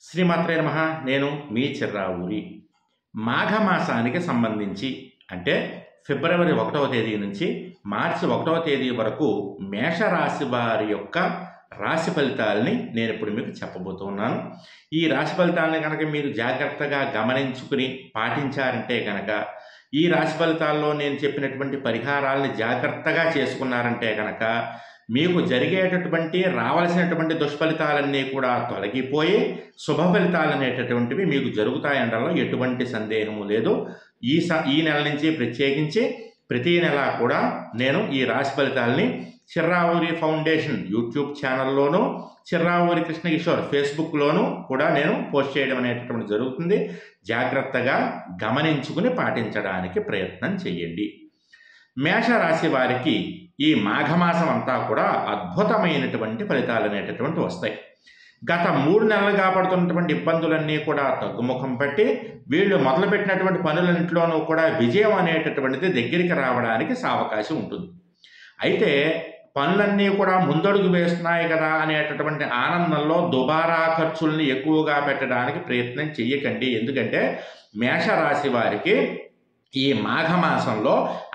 శ్రీమాత్రే నమ నేను మీ చిర్రావూరి మాఘమాసానికి సంబంధించి అంటే ఫిబ్రవరి ఒకటవ తేదీ నుంచి మార్చి ఒకటవ తేదీ వరకు మేషరాశి వారి యొక్క రాశి ఫలితాలని నేను ఇప్పుడు మీకు చెప్పబోతున్నాను ఈ రాశి ఫలితాలని కనుక మీరు జాగ్రత్తగా గమనించుకుని పాటించారంటే కనుక ఈ రాశి ఫలితాల్లో నేను చెప్పినటువంటి పరిహారాలని జాగ్రత్తగా చేసుకున్నారంటే కనుక మీకు జరిగేటటువంటి రావలసినటువంటి దుష్ఫలితాలన్నీ కూడా తొలగిపోయి శుభ ఫలితాలు అనేటటువంటివి మీకు జరుగుతాయనడంలో ఎటువంటి సందేహము లేదు ఈ స ఈ నెల నుంచి ప్రత్యేకించి ప్రతి నెల కూడా నేను ఈ రాశి ఫలితాలని చిర్రావూరి ఫౌండేషన్ యూట్యూబ్ ఛానల్లోనూ చిర్రావూరి కృష్ణకిషోర్ ఫేస్బుక్లోనూ కూడా నేను పోస్ట్ చేయడం అనేటటువంటి జరుగుతుంది జాగ్రత్తగా గమనించుకుని పాటించడానికి ప్రయత్నం చేయండి మేషరాశి వారికి ఈ మాఘమాసం అంతా కూడా అద్భుతమైనటువంటి ఫలితాలు అనేటటువంటి వస్తాయి గత మూడు నెలలుగా పడుతున్నటువంటి ఇబ్బందులన్నీ కూడా తగ్గుముఖం పట్టి వీళ్ళు మొదలుపెట్టినటువంటి పనులన్నింటిలోనూ కూడా విజయం అనేటటువంటిది దగ్గరికి రావడానికి సావకాశం ఉంటుంది అయితే పనులన్నీ కూడా ముందడుగు వేస్తున్నాయి కదా అనేటటువంటి ఆనందంలో దుబారా ఖర్చుల్ని ఎక్కువగా పెట్టడానికి ప్రయత్నం చేయకండి ఎందుకంటే మేషరాశి వారికి ఈ మాఘమాసంలో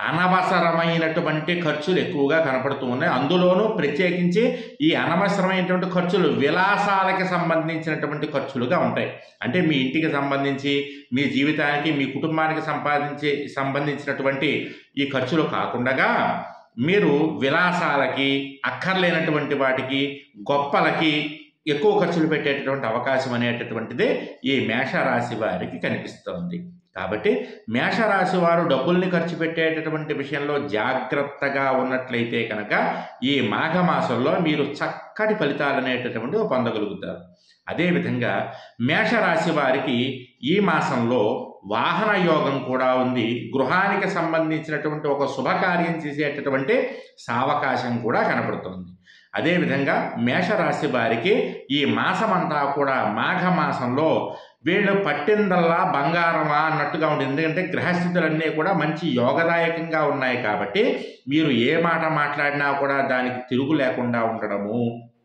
అనవసరమైనటువంటి ఖర్చులు ఎక్కువగా కనపడుతూ ఉన్నాయి అందులోనూ ప్రత్యేకించి ఈ అనవసరమైనటువంటి ఖర్చులు విలాసాలకి సంబంధించినటువంటి ఖర్చులుగా ఉంటాయి అంటే మీ ఇంటికి సంబంధించి మీ జీవితానికి మీ కుటుంబానికి సంపాదించి సంబంధించినటువంటి ఈ ఖర్చులు కాకుండా మీరు విలాసాలకి అక్కర్లేనటువంటి వాటికి గొప్పలకి ఎక్కువ ఖర్చులు పెట్టేటటువంటి అవకాశం అనేటటువంటిది ఈ మేషరాశి వారికి కనిపిస్తుంది కాబట్టి మేషరాశి వారు డబ్బుల్ని ఖర్చు పెట్టేటటువంటి విషయంలో జాగ్రత్తగా ఉన్నట్లయితే కనుక ఈ మాఘమాసంలో మీరు చక్కటి ఫలితాలు అనేటటువంటివి పొందగలుగుతారు అదేవిధంగా మేషరాశి వారికి ఈ మాసంలో వాహన యోగం కూడా ఉంది గృహానికి సంబంధించినటువంటి ఒక శుభకార్యం చేసేటటువంటి సావకాశం కూడా కనపడుతుంది అదేవిధంగా మేషరాశి వారికి ఈ మాసమంతా కూడా మాఘమాసంలో వీళ్ళు పట్టిందల్లా బంగారమా అన్నట్టుగా ఉంటుంది ఎందుకంటే గ్రహస్థితులన్నీ కూడా మంచి యోగదాయకంగా ఉన్నాయి కాబట్టి మీరు ఏ మాట మాట్లాడినా కూడా దానికి తిరుగు లేకుండా ఉండడము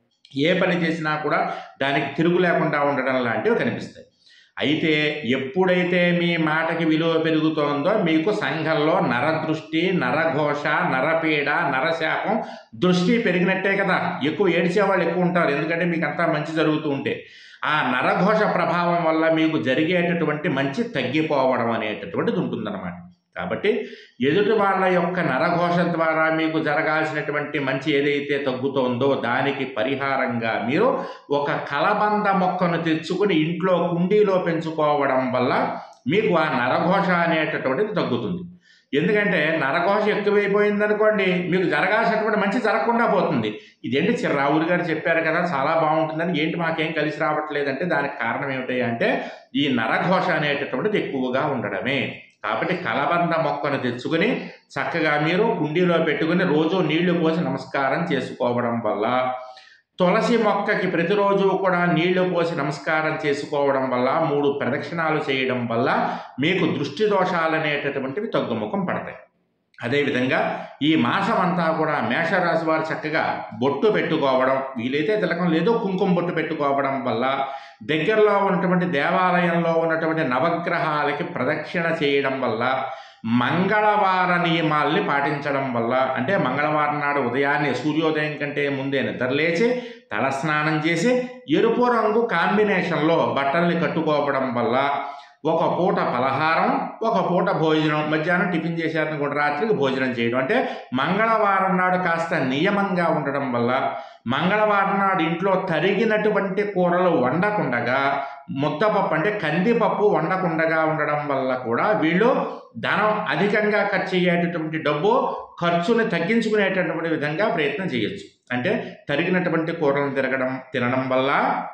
ఏ పని చేసినా కూడా దానికి తిరుగు లేకుండా ఉండడం లాంటివి కనిపిస్తాయి అయితే ఎప్పుడైతే మీ మాటకి విలువ పెరుగుతోందో మీకు సంఘంలో నరదృష్టి నరఘోష నరపీడ నరశాపం దృష్టి పెరిగినట్టే కదా ఎక్కువ ఏడిచే వాళ్ళు ఎక్కువ ఉంటారు ఎందుకంటే మీకు అంతా మంచి జరుగుతూ ఉంటే ఆ నరఘోష ప్రభావం వల్ల మీకు జరిగేటటువంటి మంచి తగ్గిపోవడం అనేటటువంటిది ఉంటుందన్నమాట కాబట్టి ఎదుటి వాళ్ళ యొక్క నరఘోష ద్వారా మీకు జరగాల్సినటువంటి మంచి ఏదైతే తగ్గుతోందో దానికి పరిహారంగా మీరు ఒక కలబంద మొక్కను తెచ్చుకుని ఇంట్లో కుండీలో పెంచుకోవడం వల్ల మీకు ఆ నరఘోష అనేటటువంటిది తగ్గుతుంది ఎందుకంటే నరఘోష ఎక్కువైపోయింది అనుకోండి మీకు జరగాల్సినటువంటి మంచి జరగకుండా పోతుంది ఇదేంటి చిర్రావులు గారు చెప్పారు కదా చాలా బాగుంటుందని ఏంటి మాకేం కలిసి రావట్లేదంటే దానికి కారణం ఏమిటి అంటే ఈ నరఘోష అనేటటువంటిది ఎక్కువగా ఉండడమే కాబట్టి కలబంద మొక్కను తెచ్చుకొని చక్కగా మీరు కుండీలో పెట్టుకుని రోజు నీళ్లు పోసి నమస్కారం చేసుకోవడం వల్ల తులసి మొక్కకి ప్రతిరోజు కూడా నీళ్లు పోసి నమస్కారం చేసుకోవడం వల్ల మూడు ప్రదక్షిణాలు చేయడం వల్ల మీకు దృష్టి దోషాలు అనేటటువంటివి తగ్గుముఖం పడతాయి అదేవిధంగా ఈ మాసం అంతా కూడా మేషరాశి వారు చక్కగా బొట్టు పెట్టుకోవడం వీలైతే తిలకం లేదో కుంకుమ బొట్టు పెట్టుకోవడం వల్ల దగ్గరలో ఉన్నటువంటి దేవాలయంలో ఉన్నటువంటి నవగ్రహాలకి ప్రదక్షిణ చేయడం వల్ల మంగళవార నియమాల్ని పాటించడం వల్ల అంటే మంగళవారం నాడు ఉదయాన్నే సూర్యోదయం కంటే ముందే నిద్రలేచి తలస్నానం చేసి ఎరుపు రంగు కాంబినేషన్లో బట్టల్ని కట్టుకోవడం వల్ల ఒక పూట పలహారం ఒక పూట భోజనం మధ్యాహ్నం టిఫిన్ చేశారని కూడా రాత్రికి భోజనం చేయడం అంటే మంగళవారం నాడు కాస్త నియమంగా ఉండడం వల్ల మంగళవారం నాడు ఇంట్లో తరిగినటువంటి కూరలు వండకుండగా ముద్దపప్పు అంటే కందిపప్పు వండకుండగా ఉండడం వల్ల కూడా వీళ్ళు ధనం అధికంగా ఖర్చు అయ్యేటటువంటి డబ్బు ఖర్చుని తగ్గించుకునేటటువంటి విధంగా ప్రయత్నం చేయొచ్చు అంటే తరిగినటువంటి కూరలను తిరగడం తినడం వల్ల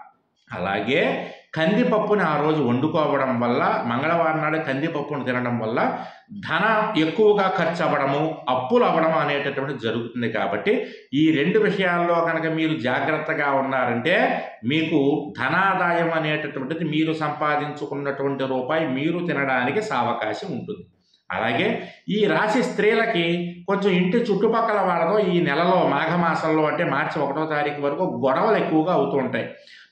అలాగే కందిపప్పుని ఆ రోజు వండుకోవడం వల్ల మంగళవారం నాడు కందిపప్పును తినడం వల్ల ధనం ఎక్కువగా ఖర్చు అవ్వడము అప్పులు అవ్వడం అనేటటువంటి జరుగుతుంది కాబట్టి ఈ రెండు విషయాల్లో కనుక మీరు జాగ్రత్తగా ఉన్నారంటే మీకు ధనాదాయం అనేటటువంటిది మీరు సంపాదించుకున్నటువంటి రూపాయి మీరు తినడానికి సావకాశం ఉంటుంది అలాగే ఈ రాశి స్త్రీలకి కొంచెం ఇంటి చుట్టుపక్కల వాళ్ళతో ఈ నెలలో మాఘమాసంలో అంటే మార్చి ఒకటో తారీఖు వరకు గొడవలు ఎక్కువగా అవుతూ ఉంటాయి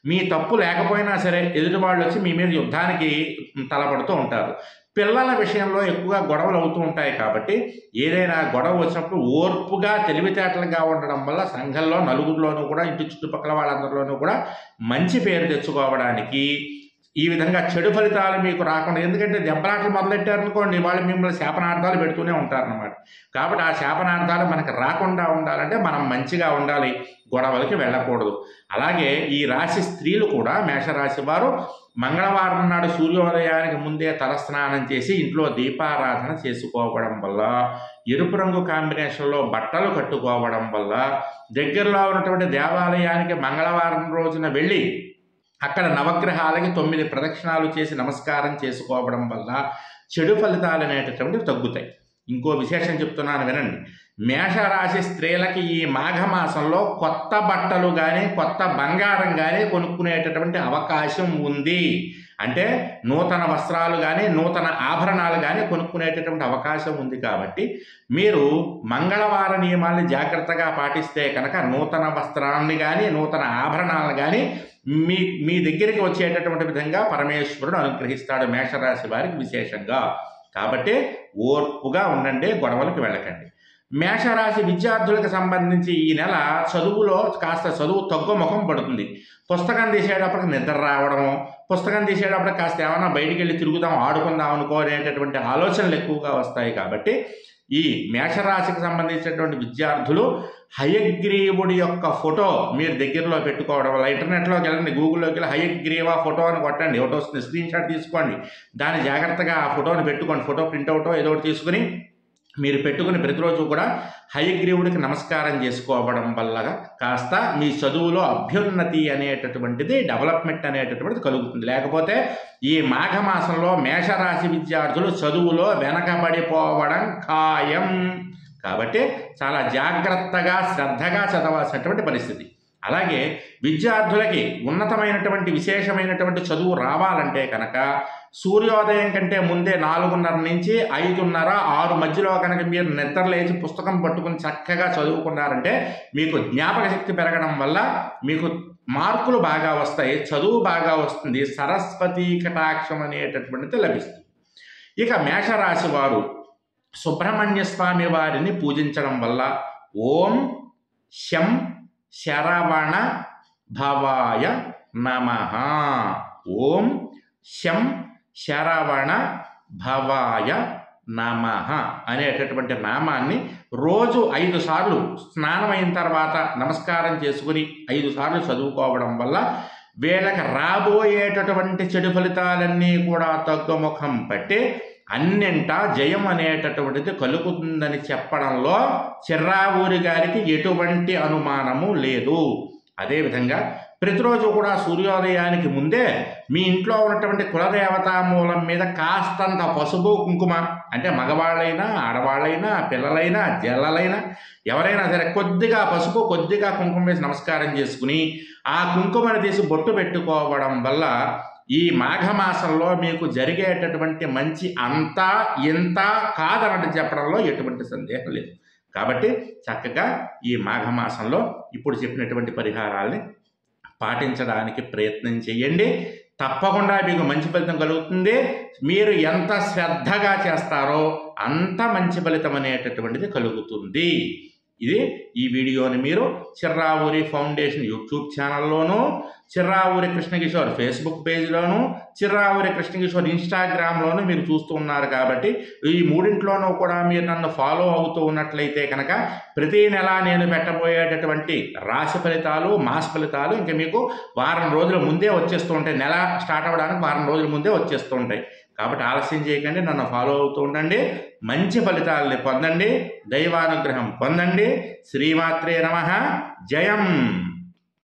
మీ తప్పు లేకపోయినా సరే ఎదుటి వాళ్ళు వచ్చి మీ మీద యుద్ధానికి తలపడుతూ ఉంటారు పిల్లల విషయంలో ఎక్కువగా గొడవలు అవుతూ ఉంటాయి కాబట్టి ఏదైనా గొడవ వచ్చినప్పుడు ఓర్పుగా తెలివితేటలుగా ఉండడం వల్ల సంఘంలో నలుగురిలోనూ కూడా ఇంటి చుట్టుపక్కల వాళ్ళందరిలోనూ కూడా మంచి పేరు తెచ్చుకోవడానికి ఈ విధంగా చెడు ఫలితాలు మీకు రాకుండా ఎందుకంటే దెబ్బలాటలు మొదలెట్టారనుకోండి వాళ్ళు మిమ్మల్ని శాపనార్థాలు పెడుతూనే ఉంటారన్నమాట కాబట్టి ఆ శాపనార్థాలు మనకు రాకుండా ఉండాలంటే మనం మంచిగా ఉండాలి గొడవలకి వెళ్ళకూడదు అలాగే ఈ రాశి స్త్రీలు కూడా మేషరాశి వారు మంగళవారం నాడు సూర్యోదయానికి ముందే తలస్నానం చేసి ఇంట్లో దీపారాధన చేసుకోవడం వల్ల ఎరుపు రంగు కాంబినేషన్లో బట్టలు కట్టుకోవడం వల్ల దగ్గరలో ఉన్నటువంటి దేవాలయానికి మంగళవారం రోజున వెళ్ళి అక్కడ నవగ్రహాలకి తొమ్మిది ప్రదక్షిణాలు చేసి నమస్కారం చేసుకోవడం వల్ల చెడు ఫలితాలు అనేటటువంటివి తగ్గుతాయి ఇంకో విశేషం చెప్తున్నాను వినండి మేషరాశి స్త్రీలకి ఈ మాఘమాసంలో కొత్త బట్టలు కానీ కొత్త బంగారం కానీ కొనుక్కునేటటువంటి అవకాశం ఉంది అంటే నూతన వస్త్రాలు కానీ నూతన ఆభరణాలు కానీ కొనుక్కునేటటువంటి అవకాశం ఉంది కాబట్టి మీరు మంగళవార నియమాల్ని జాగ్రత్తగా పాటిస్తే కనుక నూతన వస్త్రాన్ని కానీ నూతన ఆభరణాలను కానీ మీ మీ దగ్గరికి వచ్చేటటువంటి విధంగా పరమేశ్వరుడు అనుగ్రహిస్తాడు మేషరాశి వారికి విశేషంగా కాబట్టి ఓర్పుగా ఉండండి గొడవలకు వెళ్ళకండి మేషరాశి విద్యార్థులకు సంబంధించి ఈ నెల చదువులో కాస్త చదువు తగ్గుముఖం పడుతుంది పుస్తకం తీసేటప్పటికి నిద్ర రావడము పుస్తకం తీసేటప్పుడు కాస్త ఏమైనా బయటికి వెళ్ళి తిరుగుదాం ఆడుకుందాం అనుకోనేటటువంటి ఆలోచనలు ఎక్కువగా వస్తాయి కాబట్టి ఈ మేషరాశికి సంబంధించినటువంటి విద్యార్థులు హయగ్రీవుడి యొక్క ఫోటో మీరు దగ్గరలో పెట్టుకోవడం వల్ల ఇంటర్నెట్లోకి వెళ్ళండి గూగుల్లోకి వెళ్ళి హయగ్రీవ ఫోటో అని కొట్టండి ఒకటో వస్తుంది స్క్రీన్ షాట్ తీసుకోండి దాన్ని జాగ్రత్తగా ఆ ఫోటోని పెట్టుకోండి ఫోటో ప్రింట్అవుటో ఏదో ఒకటి తీసుకుని మీరు పెట్టుకుని ప్రతిరోజు కూడా హయగ్రీవుడికి నమస్కారం చేసుకోవడం వల్ల కాస్త మీ చదువులో అభ్యున్నతి అనేటటువంటిది డెవలప్మెంట్ అనేటటువంటిది కలుగుతుంది లేకపోతే ఈ మాఘమాసంలో మేషరాశి విద్యార్థులు చదువులో వెనకబడిపోవడం ఖాయం కాబట్టి చాలా జాగ్రత్తగా శ్రద్ధగా చదవాల్సినటువంటి పరిస్థితి అలాగే విద్యార్థులకి ఉన్నతమైనటువంటి విశేషమైనటువంటి చదువు రావాలంటే కనుక సూర్యోదయం కంటే ముందే నాలుగున్నర నుంచి ఐదున్నర ఆరు మధ్యలో కనుక మీరు నిద్ర లేచి పుస్తకం పట్టుకుని చక్కగా చదువుకున్నారంటే మీకు జ్ఞాపక శక్తి పెరగడం వల్ల మీకు మార్కులు బాగా వస్తాయి చదువు బాగా వస్తుంది సరస్వతీ కటాక్షం అనేటటువంటిది లభిస్తుంది ఇక మేషరాశి వారు సుబ్రహ్మణ్య స్వామి వారిని పూజించడం వల్ల ఓం శం శరవణ భవాయ నమ ఓం శం శరవణ భవాయ నమ అనేటటువంటి నామాన్ని రోజు ఐదు సార్లు స్నానం అయిన తర్వాత నమస్కారం చేసుకుని ఐదు సార్లు చదువుకోవడం వల్ల వీళ్ళకి రాబోయేటటువంటి చెడు ఫలితాలన్నీ కూడా తగ్గుముఖం పట్టి అన్నింటా జయం అనేటటువంటిది కలుగుతుందని చెప్పడంలో చిర్రావూరి గారికి ఎటువంటి అనుమానము లేదు అదేవిధంగా ప్రతిరోజు కూడా సూర్యోదయానికి ముందే మీ ఇంట్లో ఉన్నటువంటి కులదేవతా మూలం మీద కాస్తంత పసుపు కుంకుమ అంటే మగవాళ్ళైనా ఆడవాళ్ళైనా పిల్లలైనా జల్లలైనా ఎవరైనా సరే కొద్దిగా పసుపు కొద్దిగా కుంకుమ వేసి నమస్కారం చేసుకుని ఆ కుంకుమని తీసి బొట్టు పెట్టుకోవడం వల్ల ఈ మాఘమాసంలో మీకు జరిగేటటువంటి మంచి అంతా ఇంత కాదనని చెప్పడంలో ఎటువంటి సందేహం లేదు కాబట్టి చక్కగా ఈ మాఘమాసంలో ఇప్పుడు చెప్పినటువంటి పరిహారాల్ని పాటించడానికి ప్రయత్నం చేయండి తప్పకుండా మీకు మంచి ఫలితం కలుగుతుంది మీరు ఎంత శ్రద్ధగా చేస్తారో అంత మంచి ఫలితం అనేటటువంటిది కలుగుతుంది ఇది ఈ వీడియోని మీరు చిర్రావూరి ఫౌండేషన్ యూట్యూబ్ ఛానల్లోనూ చిర్రావూరి కృష్ణకిషోర్ ఫేస్బుక్ పేజ్లోను చిర్రావూరి కృష్ణకిషోర్ ఇన్స్టాగ్రామ్లోనూ మీరు చూస్తూ ఉన్నారు కాబట్టి ఈ మూడింట్లోనూ కూడా మీరు నన్ను ఫాలో అవుతూ ఉన్నట్లయితే కనుక ప్రతి నెల నేను పెట్టబోయేటటువంటి రాశి ఫలితాలు మాస ఫలితాలు ఇంకా మీకు వారం రోజుల ముందే వచ్చేస్తూ ఉంటాయి నెల స్టార్ట్ అవ్వడానికి వారం రోజుల ముందే వచ్చేస్తూ ఉంటాయి కాబట్టి ఆలస్యం చేయకండి నన్ను ఫాలో అవుతూ ఉండండి మంచి ఫలితాలని పొందండి దైవానుగ్రహం పొందండి శ్రీమాత్రే నమ జయం